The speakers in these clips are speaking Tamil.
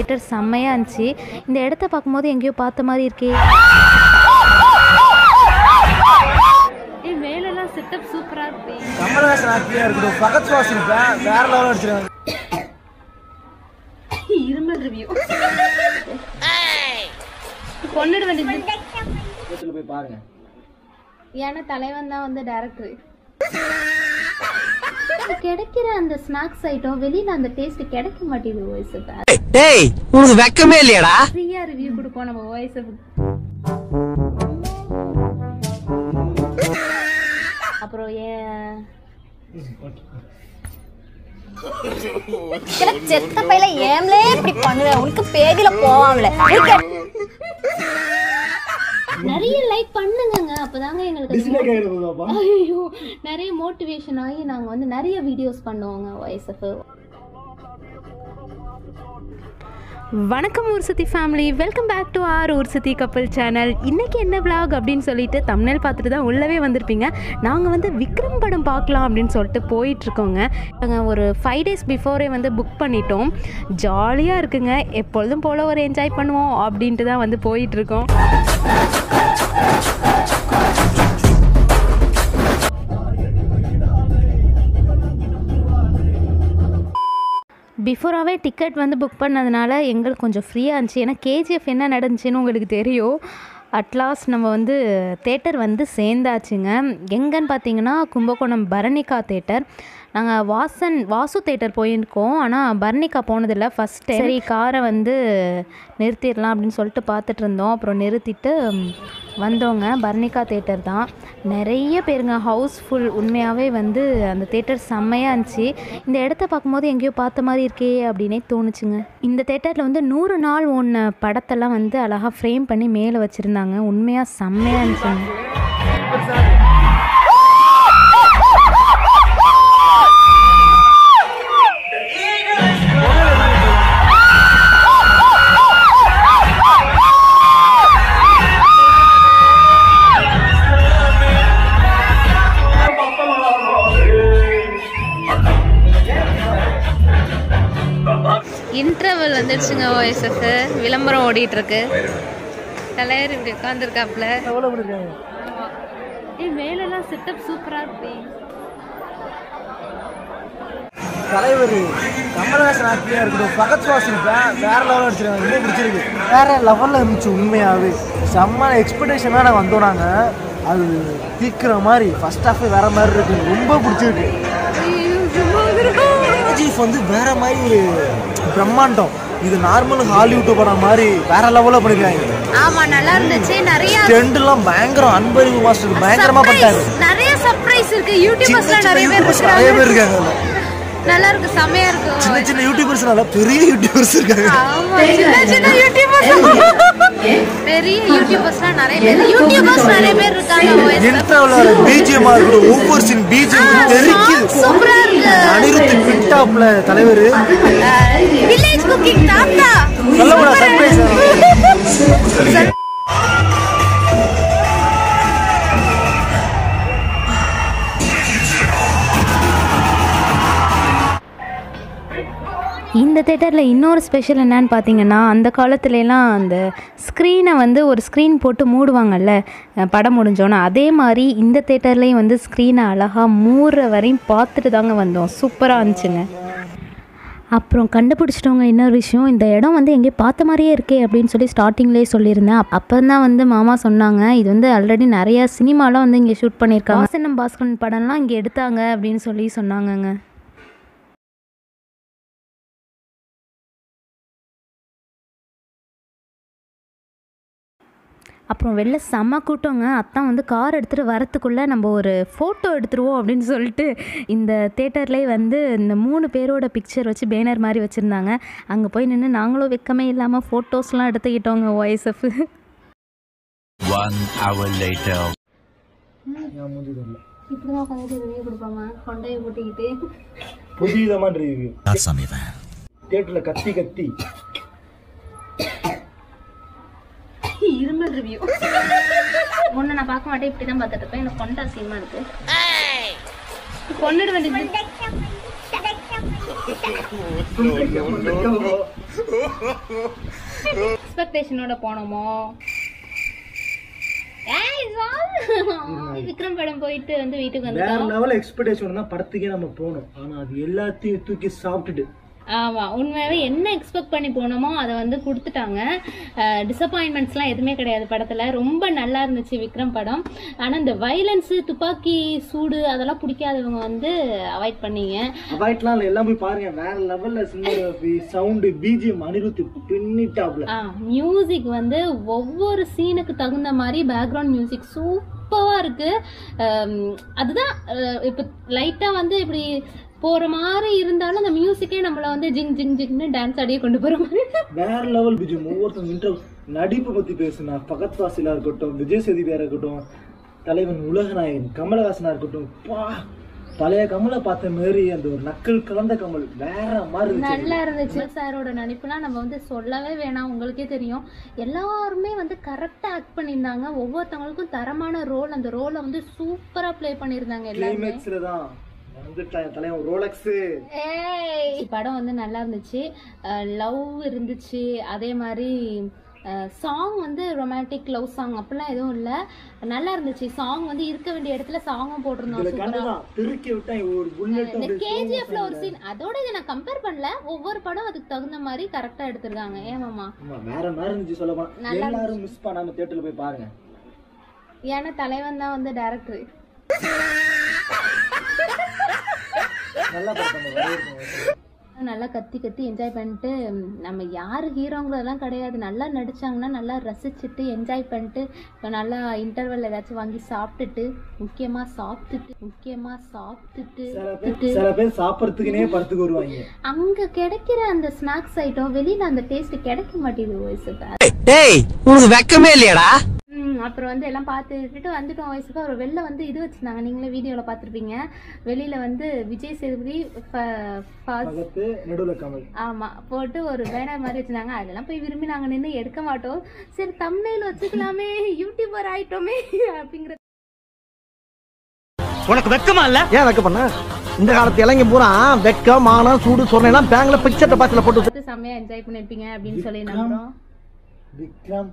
தேட்டர் செம்மையாக இருந்துச்சு இந்த இடத்த பார்க்கும்போது எங்கேயோ பார்த்த மாதிரி இருக்கே ஏய் மேலெல்லாம் செட்டப் சூப்பராக இருக்கு கமலஹாசன் ஆக்டிவா இருக்குது பகத் வாசன் வே- வேற லெவல் அடிச்சிருக்காங்க இருமல் ரிவ்யூ கொண்டுட வேண்டியது வீட்டுல போய் பாருங்க ஏன்னா தலைவன் தான் வந்து டேரக்டர் கிடைக்கிற அந்த ஸ்நாக்ஸ் ஐட்டம் வெளியில அந்த டேஸ்ட் கிடைக்க மாட்டேங்குது வாய்ஸ் டேய் உனக்கு வெக்கமே இல்லையாடா ஃப்ரீயா ரிவ்யூ கொடுப்போம் நம்ம வாய்ஸ் அப்புறம் ஏன் செத்த பையில ஏம்லே இப்படி பண்ணுவேன் உனக்கு பேதில போவாங்களே நிறைய லைக் பண்ணுங்கங்க அப்பதாங்க எங்களுக்கு ஐயோ நிறைய மோட்டிவேஷன் ஆகி நாங்க வந்து நிறைய வீடியோஸ் பண்ணுவோங்க வாய்ஸ்எஃப் வணக்கம் ஊர்சதி family welcome back to our ஊர்சதி கப்பல் சேனல் இன்றைக்கி என்ன vlog அப்படின்னு சொல்லிட்டு தம்னேல் பார்த்துட்டு தான் உள்ளவே வந்திருப்பீங்க நாங்கள் வந்து விக்ரம் படம் பார்க்கலாம் அப்படின்னு சொல்லிட்டு போயிட்டுருக்கோங்க நாங்கள் ஒரு ஃபைவ் டேஸ் பிஃபோரே வந்து புக் பண்ணிட்டோம் ஜாலியாக இருக்குங்க எப்பொழுதும் போல் ஒரு என்ஜாய் பண்ணுவோம் அப்படின்ட்டு தான் வந்து போயிட்டுருக்கோம் பிஃபோராகவே டிக்கெட் வந்து புக் பண்ணதுனால எங்களுக்கு கொஞ்சம் ஃப்ரீயாக இருந்துச்சு ஏன்னா கேஜிஎஃப் என்ன நடந்துச்சுன்னு உங்களுக்கு தெரியும் அட்லாஸ்ட் நம்ம வந்து தேட்டர் வந்து சேர்ந்தாச்சுங்க எங்கன்னு பார்த்தீங்கன்னா கும்பகோணம் பரணிகா தேட்டர் நாங்கள் வாசன் வாசு தேட்டர் போயிருக்கோம் ஆனால் பரணிகா போனதில்லை ஃபஸ்ட் சரி காரை வந்து நிறுத்திடலாம் அப்படின்னு சொல்லிட்டு பார்த்துட்டு இருந்தோம் அப்புறம் நிறுத்திட்டு ம், வந்தோங்க பர்ணிகா தேட்டர் தான் நிறைய பேருங்க ஹவுஸ்ஃபுல் உண்மையாகவே வந்து அந்த தேட்டர் செம்மையாக இருந்துச்சு இந்த இடத்த பார்க்கும்போது எங்கேயோ பார்த்த மாதிரி இருக்கே அப்படின்னே தோணுச்சுங்க இந்த தேட்டரில் வந்து நூறு நாள் ஓடின படத்தெல்லாம் வந்து அழகாக ஃப்ரேம் பண்ணி மேலே வச்சுருந்தாங்க உண்மையாக செம்மையாக இருந்துச்சுங்க இன்டர்வல் வந்துடுச்சுங்க ஓஎஸ்எஃப் விளம்பரம் ஓடிட்டு இருக்கு தலைவர் இப்படி உட்காந்துருக்காப்ல எவ்வளவு பண்ணிருக்காங்க ஏய் மேலெல்லாம் செட்டப் சூப்பராக இருக்கு தலைவர் கமலஹாசன் ஆக்டிவா இருக்குது பகத் வாசன் வே- வேற லெவல் அடிச்சிருக்காங்க ரொம்ப பிடிச்சிருக்கு வேற லெவல்ல இருந்துச்சு உண்மையாவே செம்ம எக்ஸ்பெக்டேஷனாக நாங்கள் வந்தோம் நாங்கள் அது தீக்கிற மாதிரி ஃபர்ஸ்ட் ஹாஃப் வேற மாதிரி இருக்கு ரொம்ப பிடிச்சிருக்கு கேஜிஎஃப் வந்து வேற மாதிரி ஒரு பிரம்மாண்டம் இது நார்மல் ஹாலிவுட் படம் மாதிரி வேற லெவலில் பண்ணிருக்காங்க ஆமா நல்லா இருந்துச்சு நிறைய ட்ரெண்ட்லாம் பயங்கரம் அன்பறிவு மாஸ்டர் பயங்கரமா பண்ணிட்டாரு நிறைய சர்ப்ரைஸ் இருக்கு சின்ன யூடியூபர்ஸ்ல சின்ன நிறைய பேர் யூடியூபர்ஸ் நிறைய பேர் இருக்காங்க அதுல. நல்லா இருக்கு செமையா இருக்கு சின்ன சின்ன யூடியூபர்ஸ்னால பெரிய யூடியூபர்ஸ் இருக்காங்க ஆமா சின்ன சின்ன யூடியூபர்ஸ் பெரிய யூடியூபர்ஸ்லாம் நிறைய பேர் யூடியூபர்ஸ் நிறைய பேர் இருக்காங்க இன்ட்ரோல வர பிஜிஎம் இருக்கட்டும் ஒவ்வொரு சீன் பிஜிஎம் தெரிக்குது சூப்பரா இருக்கு அனிருத் பின்டாப்ல தலைவர் வில்லேஜ் குக்கிங் தாத்தா நல்ல ஒரு சர்ப்ரைஸ் இந்த தேட்டரில் இன்னொரு ஸ்பெஷல் என்னன்னு பார்த்தீங்கன்னா அந்த காலத்துலலாம் அந்த ஸ்க்ரீனை வந்து ஒரு ஸ்க்ரீன் போட்டு மூடுவாங்கல்ல அஹ் படம் முடிஞ்சோன்னா அதே மாதிரி இந்த தேட்டர்லேயும் வந்து ஸ்க்ரீனை அழகாக மூடுற வரையும் பார்த்துட்டு தாங்க வந்தோம் சூப்பராக இருந்துச்சுங்க அப்புறம் கண்டுபிடிச்சிட்டவங்க இன்னொரு விஷயம் இந்த இடம் வந்து எங்கேயோ பார்த்த மாதிரியே இருக்கே அப்படின்னு சொல்லி ஸ்டார்டிங்லேயே சொல்லியிருந்தேன் அப்போ தான் வந்து மாமா சொன்னாங்க இது வந்து ஆல்ரெடி நிறைய சினிமாலாம் வந்து இங்கே ஷூட் பண்ணியிருக்காங்க வாசனம் பாஸ்கரன் படம்லாம் இங்கே எடுத்தாங்க அப்படின்னு சொல்லி சொன்னாங்கங்க அப்புறம் வெளில செம்ம கூட்டங்க அத்தான் வந்து கார் எடுத்துகிட்டு வரத்துக்குள்ளே நம்ம ஒரு ஃபோட்டோ எடுத்துருவோம் அப்படின்னு சொல்லிட்டு இந்த தேட்டர்லேயே வந்து இந்த மூணு பேரோட பிக்சர் வச்சு பேனர் மாதிரி வச்சுருந்தாங்க அங்கே போய் நின்று நாங்களும் வெக்கமே இல்லாமல் ஃபோட்டோஸ்லாம் எடுத்துக்கிட்டோங்க வாய்ஸ்எஃப் One hour later. இப்படி தான் உட்காந்து ரிவ்யூ கொடுப்பாங்க கொண்டையை போட்டுக்கிட்டு புதுவிதமா இருக்கு யார் சாமி இவன்? தியேட்டர்ல கத்தி கத்தி இருமல் ரிவ்யூ ஒன்று நான் பார்க்க மாட்டேன் இப்படி தான் பார்த்துட்டு இருப்பேன் எனக்கு கொண்டை அசிங்கமாக இருக்கு கொண்டுட வேண்டியது எக்ஸ்பெக்டேஷனோட போனோமோ ஏய், sorry. விக்ரம் படம் போயிட்டு வந்து வீட்டுக்கு வேற வந்துட்டோம் லெவல் எக்ஸ்பெக்டேஷன் தான் படத்துக்கே நம்ம போனோம் ஆனா அது எல்லாத்தையும் தூக்கி சாப்பிட்டுட்டு ஆமா உண்மையாவே என்ன எக்ஸ்பெக்ட் பண்ணி போனோமோ அதை வந்து கொடுத்துட்டாங்க டிசப்பாயின்மெண்ட்ஸ்லாம் எதுவுமே கிடையாது படத்துல ரொம்ப நல்லா இருந்துச்சு விக்ரம் படம் ஆனா இந்த வைலன்ஸ் துப்பாக்கி சூடு அதெல்லாம் பிடிக்காதவங்க வந்து அவாய்ட் பண்ணீங்க அவாய்ட்லாம் இல்லை எல்லாம் போய் பாருங்க வேற லெவல்ல சினிமாகிராஃபி சவுண்டு பிஜிஎம் அனிருத் பின்னிட்டாப்ல மியூசிக் வந்து ஒவ்வொரு சீனுக்கு தகுந்த மாதிரி பேக்ரவுண்ட் மியூசிக் சூப்பராக இருக்கு அம், அதுதான் அஹ், இப்போ லைட்டாக வந்து இப்படி போகிற மாதிரி இருந்தாலும் அந்த மியூசிக்கே நம்மளை வந்து ஜிங் ஜிங் ஜிங்னு டான்ஸ் ஆடியே கொண்டு போகிற மாதிரி வேற லெவல் பிஜிஎம் ஒவ்வொருத்தவங்க இன்டர்வ் நடிப்பு பத்தி பேசுனா பகத் வாசிலா இருக்கட்டும் விஜய் சேதுபியா இருக்கட்டும் தலைவன் உலகநாயகன் கமலஹாசனா இருக்கட்டும் பா பழைய கமலை பார்த்த மாதிரி அந்த ஒரு நக்கல் கலந்த கமல் வேற மாதிரி இருந்துச்சு நல்லா இருந்துச்சு சாரோட நடிப்புலாம் நம்ம வந்து சொல்லவே வேணாம் உங்களுக்கே தெரியும் எல்லாருமே வந்து கரெக்டாக ஆக்ட் பண்ணியிருந்தாங்க ஒவ்வொருத்தவங்களுக்கும் தரமான ரோல் அந்த ரோலை வந்து சூப்பராக ப்ளே பண்ணியிருந்தாங்க எல்லாருமே கிளைமேக்ஸ்ல தான் வந்துட்டான் தலைவன் ரோலக்ஸ் படம் வந்து நல்லா இருந்துச்சு லவ் இருந்துச்சு அதே மாதிரி சாங் வந்து ரொமான்டிக் லவ் சாங் அப்படிலாம் எதுவும் இல்லை நல்லா இருந்துச்சு சாங் வந்து இருக்க வேண்டிய இடத்துல சாங்கும் போட்டிருந்தோம் இதுல சூப்பரா கண்டுதான் திருக்கி விட்டான் ஒரு புல்லட் இந்த கேஜிஎஃப்ல ஒரு சீன் அதோட இதை நான் கம்பேர் பண்ணல ஒவ்வொரு படம் அதுக்கு தகுந்த மாதிரி கரெக்டா எடுத்திருக்காங்க ஏமாமா ஆமா வேற மாதிரி இருந்துச்சு சொல்ல போனா எல்லாரும் மிஸ் பண்ணாம தியேட்டர்ல போய் பாருங்க ஏன்னா தலைவன் தான் வந்து டேரக்டர் நல்லா பார்த்தாங்க நல்லா கத்தி கத்தி என்ஜாய் பண்ணிட்டு ம், நம்ம யார் ஹீரோங்களெல்லாம் கிடையாது நல்லா நடிச்சாங்கன்னா நல்லா ரசிச்சுட்டு என்ஜாய் பண்ணிட்டு இப்போ நல்லா இன்டர்வல் ஏதாச்சும் வாங்கி சாப்பிட்டுட்டு முக்கியமாக சாப்பிட்டுட்டு முக்கியமாக சாப்பிட்டுட்டு சில பேர் சில பேர் சாப்பிடறதுக்குனே படத்துக்கு வருவாங்க அங்கே கிடைக்கிற அந்த ஸ்நாக்ஸ் ஐட்டம் வெளியில் அந்த டேஸ்ட் கிடைக்க மாட்டேங்குது வயசுக்கு டேய் உனக்கு வெக்கமே இல்லையாடா ம், அப்புறம் வந்து எல்லாம் பார்த்துட்டு வந்துட்டோம் வயசுக்கு அப்புறம் வெளில வந்து இது வச்சுருந்தாங்க நீங்களே வீடியோவில் பார்த்துருப்பீங்க வெளியில் வந்து விஜய் சேதுபதி ஃப- ஃபர்ஸ்ட் பகத்து நடுவுல கமல் ஆமா போட்டு ஒரு பேனர் மாதிரி வச்சிருந்தாங்க அதெல்லாம் போய் விரும்பி நாங்க நின்று எடுக்க மாட்டோம் சரி தம்னையில் வச்சுக்கலாமே யூடியூபர் ஆயிட்டோமே அப்படிங்கிற உனக்கு வெக்கமா இல்ல ஏன் வெக்க பண்ண இந்த காலத்து இளைஞ பூரா வெக்கம் மானம் சூடு சொன்னேன் பேங்க்ல பிக்சர் டெபாசிட்ல போட்டு பார்த்து செம்மையா என்ஜாய் பண்ணிருப்பீங்க அப்படின்னு சொல்லி நம்புறோம் விக்ரம்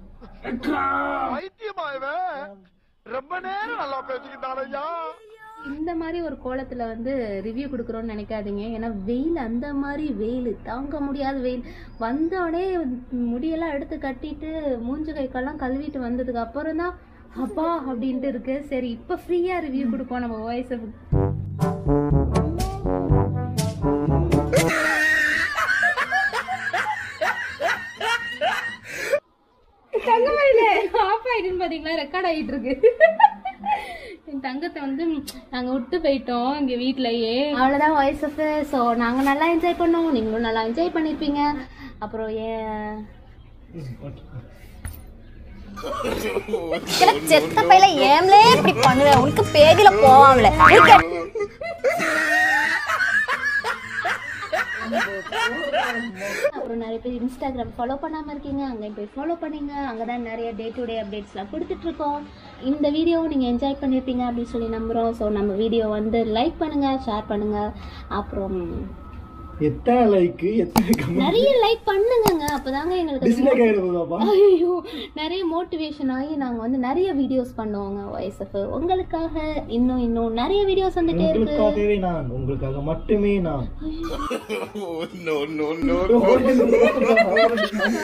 இந்த மாதிரி ஒரு கோலத்துல வந்து ரிவ்யூ கொடுக்குறோம்னு நினைக்காதீங்க ஏன்னா வெயில் அந்த மாதிரி வெயில் தாங்க முடியாத வெயில் வந்தோடனே முடியெல்லாம் எடுத்து கட்டிட்டு மூஞ்சு கைக்கெல்லாம் கழுவிட்டு வந்ததுக்கு அப்புறம் தான் அப்பா அப்படின்ட்டு இருக்கு சரி இப்போ ஃப்ரீயா ரிவ்யூ கொடுப்போம் நம்ம வாய்ஸ் தங்கமயில ஆஃப் ஆயிடுன்னு பாத்தீங்களா ரெக்கார்ட் ஆயிட்டு இருக்கு என் தங்கத்தை வந்து நாங்க விட்டு போயிட்டோம் இங்க வீட்லயே அவ்வளவுதான் வாய்ஸ் ஆஃப் ஸோ நாங்க நல்லா என்ஜாய் பண்ணோம் நீங்களும் நல்லா என்ஜாய் பண்ணிருப்பீங்க அப்புறம் ஏன் இதுல செத்த பையில ஏம்லே இப்படி பண்ணுவ உனக்கு பேதியில போவாங்களே உனக்கு அப்புறம் நிறைய பேர் இன்ஸ்டாகிராம் ஃபாலோ பண்ணாம இருக்கீங்க அங்கே போய் ஃபாலோ பண்ணுங்க அங்கே தான் நிறைய டே டு டே அப்டேட்ஸ்லாம் கொடுத்துட்டு இருக்கோம் இந்த வீடியோவை நீங்கள் என்ஜாய் பண்ணியிருப்பீங்க அப்படின்னு சொல்லி நம்புகிறோம் ஸோ நம்ம வீடியோ வந்து லைக் பண்ணுங்க ஷேர் பண்ணுங்க அப்புறம் எத்தனை லைக் எத்தனை கமெண்ட் நிறைய லைக் பண்ணுங்கங்க அப்போதாங்க எங்களுக்கு அது டிஸ்லைக் ஆகிடுதாப்பா ஐயோ நிறைய மோட்டிவேஷன் ஆகி நாங்கள் வந்து நிறைய வீடியோஸ் பண்ணுவோங்க வாய்ஸ்எஃப் உங்களுக்காக இன்னும் இன்னும் நிறைய வீடியோஸ் வந்துட்டே இருக்கு உங்களுக்காகவே நான் உங்களுக்காக மட்டுமே நான்